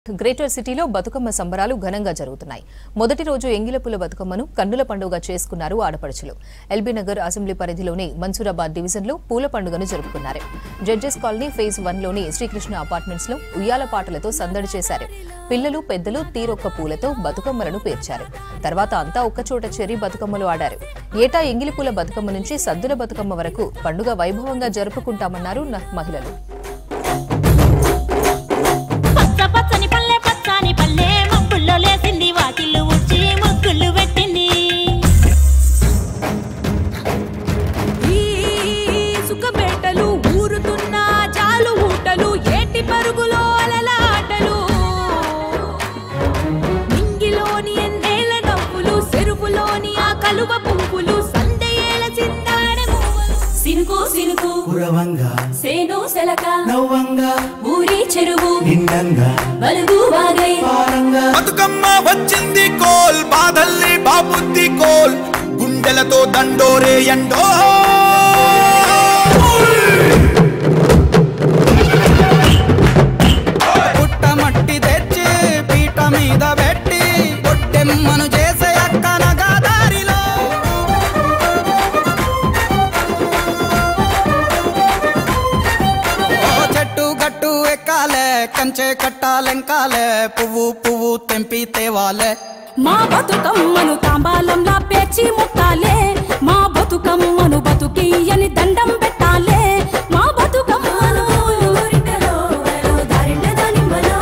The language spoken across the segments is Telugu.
గ్రేటర్ సిటీలో బతుకమ్మ సంబరాలు ఘనంగా జరుగుతున్నాయి మొదటి రోజు ఎంగిలపుల బతుకమ్మను కన్నుల పండుగ చేసుకున్నారు ఆడపడుచులు ఎల్బీ నగర్ అసెంబ్లీ పరిధిలోని మన్సూరాబాద్ డివిజన్లో పూల పండుగను జరుపుకున్నారు జడ్జెస్ కాలనీ ఫేజ్ వన్ లోని శ్రీకృష్ణ అపార్ట్మెంట్స్ లో ఉయ్యాల పాటలతో సందడి చేశారు పిల్లలు పెద్దలు తీరొక్క పూలతో బతుకమ్మలను పేర్చారు తర్వాత అంతా ఒక్కచోట చేరి బతుకమ్మలు ఆడారు ఏటా ఎంగిలిపూల బతుకమ్మ నుంచి సద్దుల బతుకమ్మ వరకు పండుగ వైభవంగా జరుపుకుంటామన్నారు న- మహిళలు పచ్చ పచ్చని పల్లె పచ్చని పల్లె మబ్బుల్లో లేసింది వాకిళ్ళు ఉచ్చి ముగ్గులు పెట్టింది ఈ సుఖబేటలు ఊరుతున్న చాలు ఊటలు ఏటి పరుగులో అలలాటలు నింగిలోని ఎన్నేళ్ళ నవ్వులు చెరువులోని ఆ కలువ పువ్వులు సందయేల చిందాడే మువ్వలు. సినుకు సినుకు కురవంగా సేను సెలక నవ్వంగా ఊరి చెరువు నిండంగా బలుగు వాగై పారంగా బతుకమ్మ వచ్చింది కోల్ బాధల్ని బాబుద్ది కోల్ గుండెలతో దండోరే ఎండో పుట్టమట్టి తెచ్చి పీట మీద పెట్టి పొట్టెమ్మను చేసే అక్కనగా దారిలో ఓ చెట్టు గట్టు ఎక్కాలే కంచె కట్టాలెంకాలే పువ్వు పువ్వు తెంపి తేవాలే మా బతుకమ్మను తాంబాలంలా పేర్చి ముట్టాలే మా బతుకమ్మను బతుకియ్యని దండం పెట్టాలే మా బతుకమ్మను ఊరిటలో వలో దారిట దానిమ్మలో.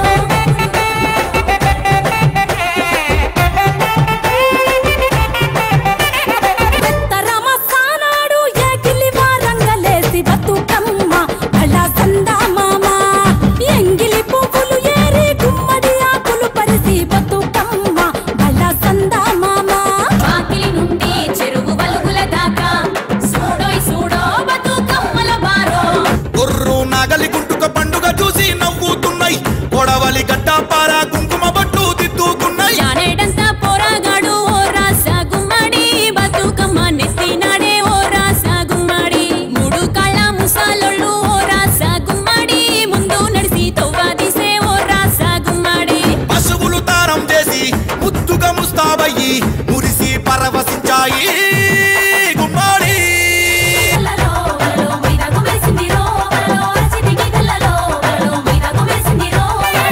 పెత్తరమ సానాడు ఎగిలి వారంగలేసి బతుకమ్మ బళ్ళ సందా మామ ఎంగిలి పువ్వులు ఏరి గుమ్మడి ఆకులు పరిసి బతుకమ్మ బళ్ళ సందా మామ వాకిలి నుండి చెరువు బలుగుల దాకా సూడోయ్ సూడో బతుకమ్మల బారో గుర్రు నాగలి గుంటుక పండుగ చూసి నవ్వుతున్నాయి కొడవలి గడ్డ పార కుంకుమ బట్టు దిద్దుకున్నాయి జానేడంతా పోరాగాడు ఓ రాసా గుమ్మడి బతుకమ్మ నెత్తినాడే ఓ రాసా గుమ్మడి మూడు కళ్ళ ముసాలొళ్ళు ఓ రాసా గుమ్మడి ముందు నడిసి తవ్వాదిసే ఓ రాసా గుమ్మడి పశువులు తారం చేసి ముద్దుగా ముస్తాబయ్యి మురిసి పరవశించాయి గుమ్మాడి కల్లలో వలలో మైదాకు వేసిందిరో వలలో అరచితికి కల్లలో వలలో మైదాకు వేసిందిరో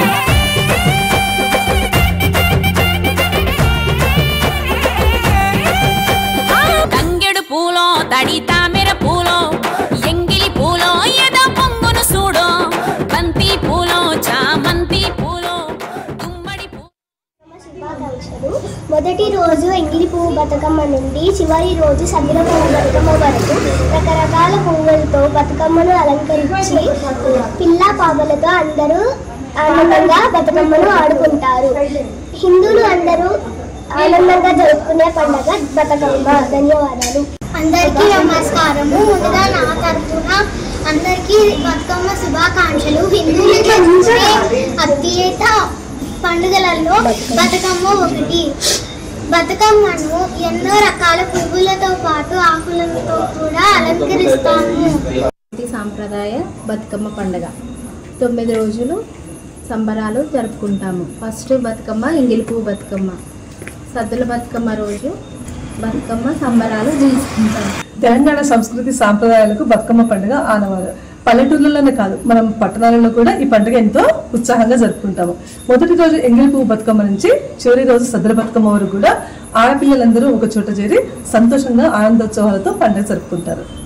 తంగెడు పూలో తడి తామెర పూలో ఎంగిలి పూలో ఎద పొంగును చూడో బంతి పూలో చామంతి పూలో గుమ్మడి పూ శుభాకాంక్షలు మొదటి రోజు ఎంగిలి పువ్వు బతుకమ్మ నుండి చివరి రోజు సద్దుల పువ్వు బతుకమ్మ వరకు రకరకాల పువ్వులతో బతుకమ్మను అలంకరించి పిల్ల పాపలతో అందరూ ఆనందంగా బతుకమ్మను ఆడుకుంటారు హిందువులు అందరూ ఆనందంగా జరుపుకునే పండుగ బతుకమ్మ ధన్యవాదాలు అందరికీ నమస్కారము ముందుగా నా తరఫున అందరికీ బతుకమ్మ శుభాకాంక్షలు హిందువులు జరుపుకునే అత్యంత పండుగలలో బతుకమ్మ ఒకటి బతుకమ్మను ఎన్నో రకాల పువ్వులతో పాటు ఆకులతో కూడా అలంకరిస్తాము ఇది సాంప్రదాయ బతుకమ్మ పండుగ తొమ్మిది రోజులు సంబరాలు జరుపుకుంటాము ఫస్ట్ బతుకమ్మ ఎంగిలి పువ్వు బతుకమ్మ సద్దుల బతుకమ్మ రోజు బతుకమ్మ సంబరాలు తీసుకుంటాము తెలంగాణ సంస్కృతి సాంప్రదాయాలకు బతుకమ్మ పండుగ ఆనవాలు పల్లెటూర్లలోనే కాదు మనం పట్టణాలలో కూడా ఈ పండుగ ఎంతో ఉత్సాహంగా జరుపుకుంటాము మొదటి రోజు ఎంగిలి పువ్వు బతుకమ్మ నుంచి చివరి రోజు సద్దుల బతుకమ్మ వరకు కూడా ఆడపిల్లలందరూ ఒక చోట చేరి సంతోషంగా ఆనందోత్సవాలతో పండుగ జరుపుకుంటారు